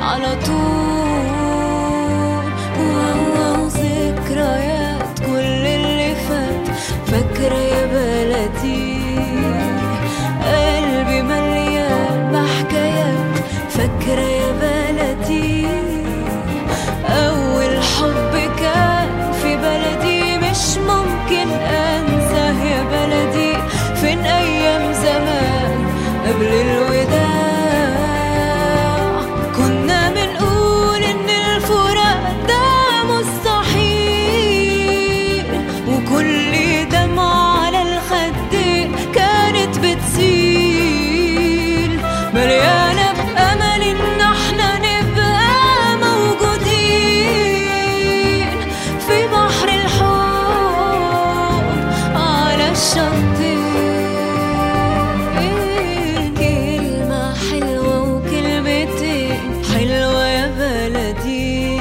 على طول واو ذكريات كل اللي فات فاكرة يا بلدي قلبي مليان بحكايات فاكرة يا بلدي أول حب كان في بلدي مش ممكن أنساه يا بلدي فين أيام زمان قبل الوداع كنا بنقول إن الفراق ده مستحيل وكل دمعة على الخد كانت بتسيل مليانة بأمل إن احنا نبقى موجودين في بحر الحب على الشطين كلمة حلوة وكلمتين حلوة يا بلدي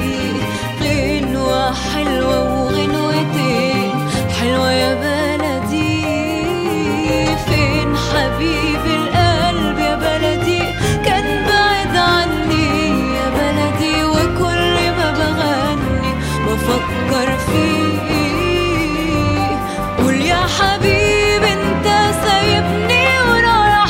غنوة حلوة وغنوتين حلوة يا بلدي فين حبيبي القلب يا بلدي كان بعيد عني يا بلدي وكل ما بغني بفكر فيه قول يا حبيبي انت سايبني ورايح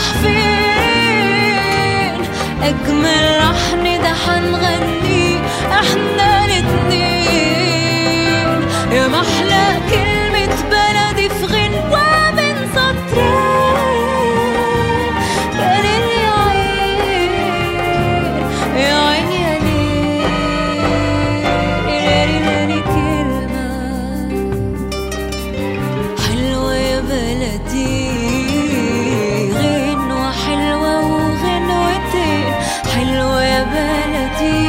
فين اجمل لحن ده حنغني احنا الاتنين يا محلى كلمة بلدي في غنوة بين سطرين يا ليل يا عين يا عين يا ليل يا ليل كلمة حلوة يا بلدي غنوة حلوة وغنوتين حلوة يا بلدي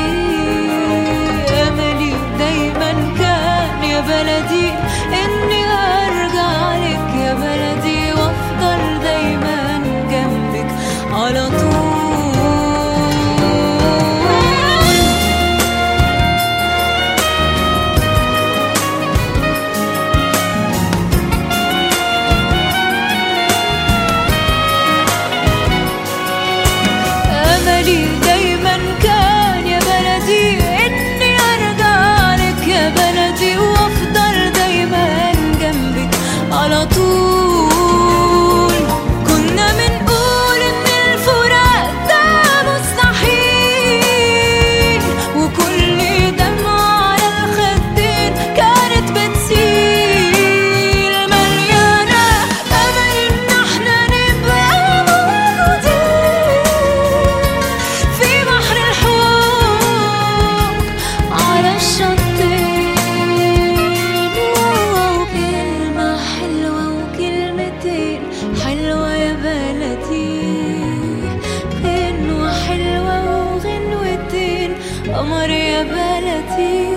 أملي دايما كان يا بلدي إني أرجع لك يا بلدي وأفضل دايما جنبك على طول أملي دايما كان يا بلدي إني أرجع لك يا بلدي وأفضل دايما جنبك على طول كنا بنقول إن الفراق ده مستحيل وكل دمعة على الخدين كانت بتسيل مليانة أمل إن احنا نبقى موجودين في بحر الحب على الشطين وكلمة حلوة وكلمتين حلوة يا بلدي غنوة حلوة وغنوتين قمر يا بلدي